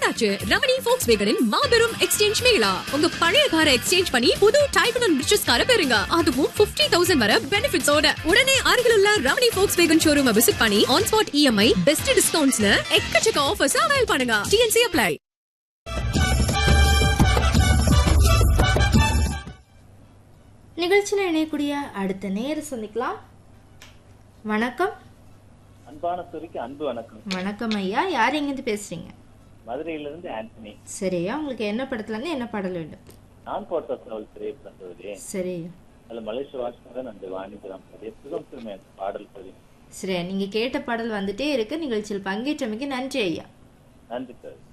வந்தாச்சு ரமணி ஃபோக்ஸ் வேகனின் மாபெரும் எக்ஸ்சேஞ்ச் மேளா உங்க பழைய காரை எக்ஸ்சேஞ்ச் பண்ணி புது டைப் அண்ட் ரிச்சஸ் காரை பெறுங்க அதுவும் 50000 தௌசண்ட் வர பெனிஃபிட்ஸோட உடனே அருகில் உள்ள Ramani Volkswagen showroom visit பண்ணி ஆன் ஸ்பாட் இஎம்ஐ பெஸ்ட் டிஸ்கவுண்ட்ஸ்னு எக்கச்சக்க ஆஃபர்ஸ் அவைல் பண்ணுங்க டிஎன்சி அப்ளை நிகழ்ச்சியில் இணையக்கூடிய அடுத்த நேர சந்திக்கலாம் வணக்கம் அன்பான துறைக்கு அன்பு வணக்கம் வணக்கம் ஐயா யார் எங்கேருந்து பேசுறீங்க மதுரையிலிருந்து ஆண்டனி சரியா உங்களுக்கு என்ன படத்துல இருந்து என்ன பாடல் வேண்டும் நான் போட்ட சோல் திரைப்பட்டவரே சரி அதுல மலேசிய வாசகன் அந்த வாணிபுரம் சுகம் திரும்ப பாடல் பதிவு சரி நீங்க கேட்ட பாடல் வந்துட்டே இருக்கு நிகழ்ச்சியில் பங்கேற்றமைக்கு நன்றி ஐயா நன்றி சார்